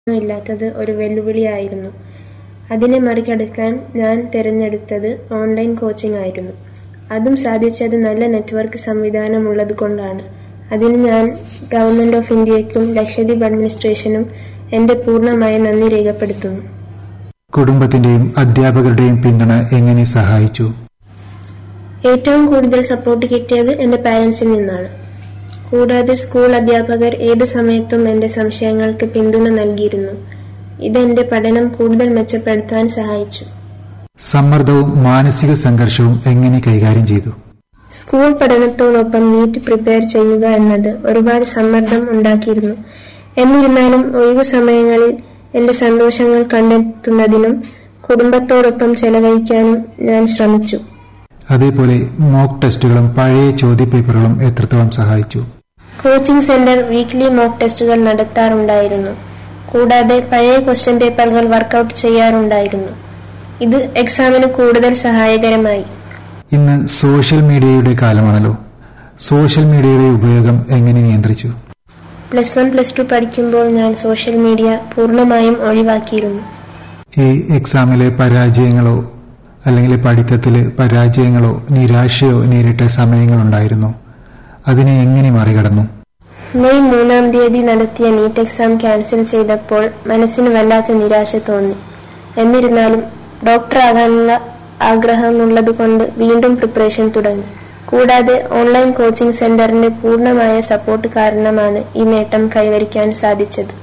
ഇല്ലാത്തത് ഒരു വെല്ലുവിളിയായിരുന്നു. അതിനെ മറികടക്കാൻ ഞാൻ തെരഞ്ഞെടുത്തത് ഓൺലൈൻ കോച്ചിങ് ആയിരുന്നു. അതും സാധിച്ചത് നല്ല നെറ്റ്വർക്ക് സംവിധാനമുള്ളതുകൊണ്ടാണ്. അതിന് ഞാൻ ഗവൺമെന്റ് ഓഫ് ഇന്ത്യയ്ക്കും ലക്ഷദ്വീപ് അഡ്മിനിസ്ട്രേഷനും എന്റെ പൂർണ്ണമായ നന്ദി രേഖപ്പെടുത്തുന്നു. കുടുംബത്തിന്റെയും അധ്യാപകരുടെയും പിന്തുണ എങ്ങനെ സഹായിച്ചു? ഏറ്റവും കൂടുതൽ സപ്പോർട്ട് കിട്ടിയത് എന്റെ പാരന്റ്സിൽ നിന്നാണ്. കൂടാതെ സ്കൂൾ അധ്യാപകർ ഏത് സമയത്തും എന്റെ സംശയങ്ങൾക്ക് പിന്തുണ നൽകിയിരുന്നു. ഇത് എന്റെ പഠനം കൂടുതൽ മെച്ചപ്പെടുത്താൻ സഹായിച്ചു. സമ്മർദ്ദവും മാനസിക സംഘർഷവും എങ്ങനെ കൈകാര്യം ചെയ്തു? സ്കൂൾ പഠനത്തോടൊപ്പം നീറ്റ് പ്രിപ്പയർ ചെയ്യുക എന്നത് ഒരുപാട് സമ്മർദ്ദം ഉണ്ടാക്കിയിരുന്നു. എന്നിരുന്നാലും ഒഴിവു സമയങ്ങളിൽ എന്റെ സന്തോഷങ്ങൾ കണ്ടെത്തുന്നതിനും കുടുംബത്തോടൊപ്പം ചെലവഴിക്കാനും ഞാൻ ശ്രമിച്ചു. അതേപോലെ മോക്ക് ടെസ്റ്റുകളും പഴയ ചോദ്യപേപ്പറുകളും എത്രത്തോളം സഹായിച്ചു? കോച്ചിങ് സെന്റർ വീക്ക്ലി മോക്ക് ടെസ്റ്റുകൾ നടത്താറുണ്ടായിരുന്നു. കൂടാതെ പഴയ ക്വസ്റ്റ്യൻ പേപ്പറുകൾ വർക്കൗട്ട് ചെയ്യാറുണ്ടായിരുന്നു. ഇത് എക്സാമിന് കൂടുതൽ സഹായകരമായി. ഇന്ന് സോഷ്യൽ മീഡിയയുടെ കാലമാണല്ലോ. സോഷ്യൽ മീഡിയയുടെ ഉപയോഗം എങ്ങനെ നിയന്ത്രിച്ചു? പ്ലസ് വൺ പ്ലസ് ടു പഠിക്കുമ്പോൾ ഞാൻ സോഷ്യൽ മീഡിയ പൂർണ്ണമായും ഒഴിവാക്കിയിരുന്നു. ഈ എക്സാമിലെ പരാജയങ്ങളോ അല്ലെങ്കിൽ പഠിത്തത്തില് പരാജയങ്ങളോ നിരാശയോ നേരിട്ട സമയങ്ങളുണ്ടായിരുന്നോ? അതിനെ എങ്ങനെ മറികടന്നു? മെയ് മൂന്നാം തീയതി നടത്തിയ നീറ്റ് എക്സാം ക്യാൻസൽ ചെയ്തപ്പോൾ മനസ്സിന് വല്ലാത്ത നിരാശ തോന്നി. എന്നിരുന്നാലും ഡോക്ടറാകാനുള്ള ആഗ്രഹമുള്ളതുകൊണ്ട് വീണ്ടും പ്രിപ്പറേഷൻ തുടങ്ങി. കൂടാതെ ഓൺലൈൻ കോച്ചിങ് സെന്ററിന്റെ പൂർണ്ണമായ സപ്പോർട്ട് കാരണമാണ് ഈ നേട്ടം കൈവരിക്കാൻ സാധിച്ചത്.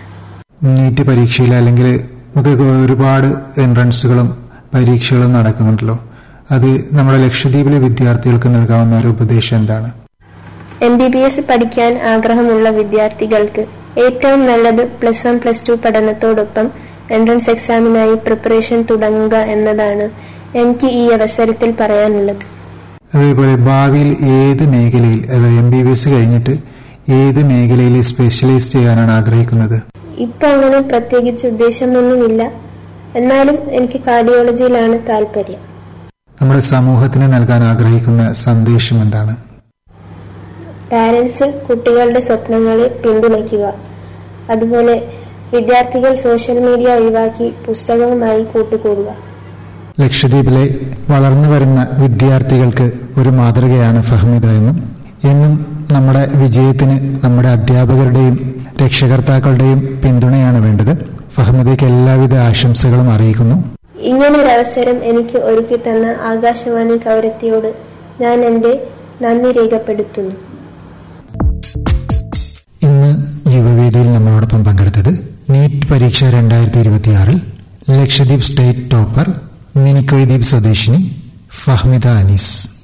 നീറ്റ് പരീക്ഷയിൽ അല്ലെങ്കിൽ നമുക്ക് ഒരുപാട് എൻട്രൻസുകളും പരീക്ഷകളും നടക്കുന്നുണ്ടല്ലോ. അത് നമ്മുടെ ലക്ഷദ്വീപിലെ വിദ്യാർത്ഥികൾക്ക് നൽകാവുന്ന ഒരു ഉപദേശം എന്താണ്? എം ബി ബി എസ് പഠിക്കാൻ ആഗ്രഹമുള്ള വിദ്യാർത്ഥികൾക്ക് ഏറ്റവും നല്ലത് പ്ലസ് വൺ പ്ലസ് ടു പഠനത്തോടൊപ്പം എൻട്രൻസ് എക്സാമിനായി പ്രിപ്പറേഷൻ തുടങ്ങുക എന്നതാണ് എനിക്ക് ഈ അവസരത്തിൽ പറയാനുള്ളത്. അതേപോലെ ഭാവിയിൽ ഏത് മേഖലയിൽ അതായത് എം ബി ബി എസ് കഴിഞ്ഞിട്ട് ഏത് മേഖലയിൽ സ്പെഷ്യലൈസ് ചെയ്യാനാണ് ആഗ്രഹിക്കുന്നത്? ഇപ്പൊ അങ്ങനെ പ്രത്യേകിച്ച് ഉദ്ദേശമൊന്നുമില്ല. എന്നാലും എനിക്ക് കാർഡിയോളജിയിലാണ് താൽപര്യം. നമ്മുടെ സമൂഹത്തിന് നൽകാൻ ആഗ്രഹിക്കുന്ന സന്ദേശം എന്താണ്? പാരന്റ്സ് കുട്ടികളുടെ സ്വപ്നങ്ങളെ പിന്തുണയ്ക്കുക. അതുപോലെ വിദ്യാർത്ഥികൾ സോഷ്യൽ മീഡിയ ഒഴിവാക്കി പുസ്തകവുമായി കൂട്ടുകൂടുക. ലക്ഷദ്വീപിലെ വളർന്നു വരുന്ന വിദ്യാർത്ഥികൾക്ക് ഒരു മാതൃകയാണ് ഫഹ്മിദ എന്നും എന്നും നമ്മുടെ വിജയത്തിന് നമ്മുടെ അധ്യാപകരുടെയും രക്ഷകർത്താക്കളുടെയും പിന്തുണയാണ് വേണ്ടത്. ഫഹ്മിദയ്ക്ക് എല്ലാവിധ ആശംസകളും അറിയിക്കുന്നു. ഇങ്ങനൊരവസരം എനിക്ക് ഒരുക്കിത്തന്ന ആകാശവാണി കവരത്തിയോട് ഞാൻ എന്റെ നന്ദി രേഖപ്പെടുത്തുന്നു. ഇന്ന് യുവവേദിയിൽ നമ്മളോടൊപ്പം പങ്കെടുത്തത് നീറ്റ് പരീക്ഷ രണ്ടായിരത്തി ഇരുപത്തിയാറിൽ ലക്ഷദ്വീപ് സ്റ്റേറ്റ് ടോപ്പർ മിനിക്കോയ് ദ്വീപ് സ്വദേശിനി ഫഹ്മിദ അനീസ്.